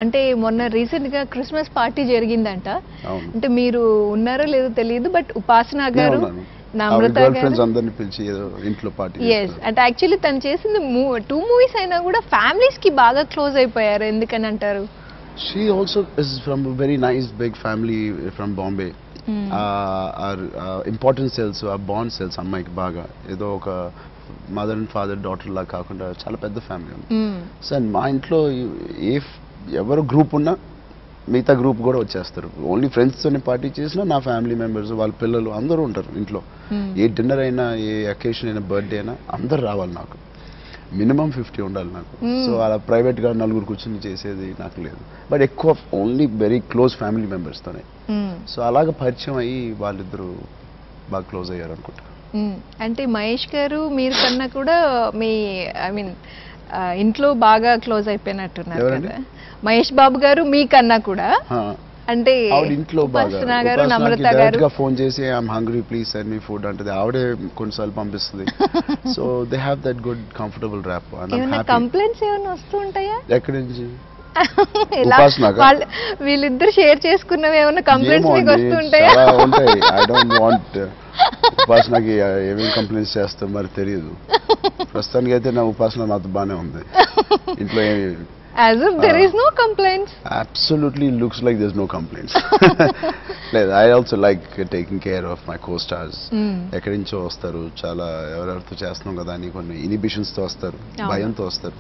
అంటే మొన్న రీసెంట్ గా క్రిస్మస్ పార్టీ జరిగిందంట అవును అంటే మీరు ఉన్నారో లేదో తెలియదు బట్ ఉపాసన గారు నమ్రత గర్ల్ ఫ్రెండ్స్ గారు అందరిని పిలిచి ఏదో ఇంట్లో పార్టీ ఎస్ అంటే యాక్చువల్లీ తను చేసింది టూ మూవీస్ అయినా కూడా ఫ్యామిలీస్ కి బాగా క్లోజ్ అయిపోయారు ఎందుకని అంటారు she also is from very nice big family from Bombay Hmm. Importance తెలుసు ఆ బాండ్ తెలుసు అమ్మాయికి బాగా ఏదో ఒక మదర్ అండ్ ఫాదర్ డాటర్ లా కాకుండా చాలా పెద్ద ఫ్యామిలీ ఉంది మ్మ్. సో అండ్ మా ఇంట్లో ఏ ఎవరు గ్రూప్ ఉన్నా మిగతా గ్రూప్ కూడా వచ్చేస్తారు ఓన్లీ ఫ్రెండ్స్తోనే పార్టీ చేసినా నా ఫ్యామిలీ మెంబర్స్ వాళ్ళ పిల్లలు అందరూ ఉంటారు ఇంట్లో మ్మ్. ఏ డిన్నర్ అయినా ఏ అకేషన్ అయినా బర్త్డే అయినా అందరు రావాలి నాకు మినిమం ఫిఫ్టీ ఉండాలి నాకు Hmm. సో అలా ప్రైవేట్గా నలుగురు కూర్చొని చేసేది నాకు లేదు బట్ ఎక్కువ ఓన్లీ వెరీ క్లోజ్ ఫ్యామిలీ మెంబర్స్తోనే మ్మ్. సో అలాగ పరిచయం అయ్యి వాళ్ళిద్దరూ బాగా క్లోజ్ అయ్యారు అనుకుంటా మ్మ్. అంటే మహేష్ గారు మీరు కన్నా కూడా మీ ఐ మీన్ ఇంట్లో బాగా క్లోజ్ అయిపోయినట్టున్నారు ఎవరండి? కదా మహేష్ బాబు గారు మీకన్నా కూడా హా. అంటే ఆవిడ ఇంట్లో బాగా ఉపాసన గారు నమ్రత డైరెక్ట్ గారు గా ఫోన్ చేసి I'm hungry please send me food అంటే ఆవిడే కొన్నిసార్లు పంపిస్తుంది so they have that good comfortable rapport ఏమైనా కంప్లైంట్స్ ఏమైనా వస్తూ ఉంటాయా ఎక్కడి నుంచి ఇలా ఉపాసనగా? వాళ్ళు వీళ్ళిద్దరు షేర్ చేసుకున్నవి ఏమైనా కంప్లైంట్స్ ఏమో మీకు అండి, వస్తూ ఉంటాయా చాలా ఉంటాయి ఐ డోంట్ వాంట్ ఉపాసనకి ఏమేమి కంప్లైంట్స్ చేస్తాం మరి తెలియదు ప్రస్తుతానికి అయితే నా ఉపాసన నాతో బాగానే ఉంది ఇంట్లో ఏమి as if there is no complaints absolutely looks like this no complaints లేదు I also like taking care of my co stars ఎక్కడి నుంచో వస్తారు చాలా ఎవరెవరితో చేస్తున్నాం కదా అని కొన్ని inhibitions తో వస్తారు అవును. భయంతో వస్తారు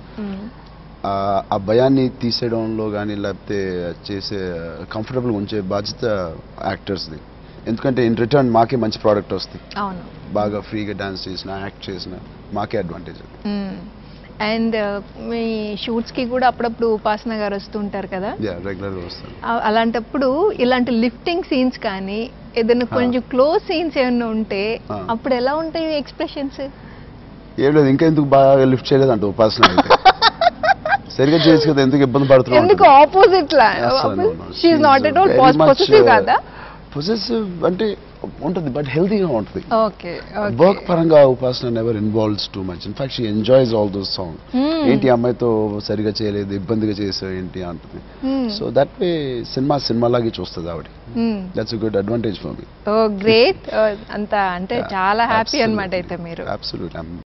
ఆ- ఆ భయాన్ని తీసేయడంలో కానీ లేకపోతే చేసే కంఫర్టబుల్గా ఉంచే బాధ్యత యాక్టర్స్ది ఎందుకంటే ఇన్ రిటర్న్ మాకే మంచి ప్రోడక్ట్ వస్తుంది అవును బాగా ఫ్రీగా డాన్స్ చేసిన యాక్ట్ చేసిన మాకే అడ్వాంటేజ్ అండ్ మీ షూట్స్ కి కూడా అప్పుడప్పుడు ఉపాసన గారు వస్తూ ఉంటారు కదా యా రెగ్యులర్గా వస్తాను ఆ- అలాంటప్పుడు ఇలాంటి లిఫ్టింగ్ సీన్స్ కానీ ఏదైనా ఆ. కొంచెం క్లోజ్ సీన్స్ ఏమైనా ఉంటే ఆ. అప్పుడు ఎలా ఉంటాయి ఎక్స్ప్రెషన్స్ ఏం లేదు ఇంకా ఎందుకు బాగా లిఫ్ట్ చేయలేదు అంట ఉపాసన అయితే సరిగా చేయొచ్చు కదా ఎందుకు ఇబ్బంది పడుతున్నావు ఎందుకు ఆపోజిట్ లా she not at all positive కాదా పొసెసివ్ అంటే ఉంటుంది బట్ హెల్తీగా ఉంటుంది ఓకే వర్క్ పరంగా Upasana never involves too much in fact she enjoys all those song ఏంటి అమ్మాయితో సరిగా చేయలేదు ఇబ్బందిగా చేసావు ఏంటి అంటుంది సో దట్ వే సినిమా సినిమాలాగే చూస్తుంది ఆవిడ that's good advantage for me oh great అంత అంటే చాలా హ్యాపీ అన్నమాట అయితే మీరు అబ్సల్యూట్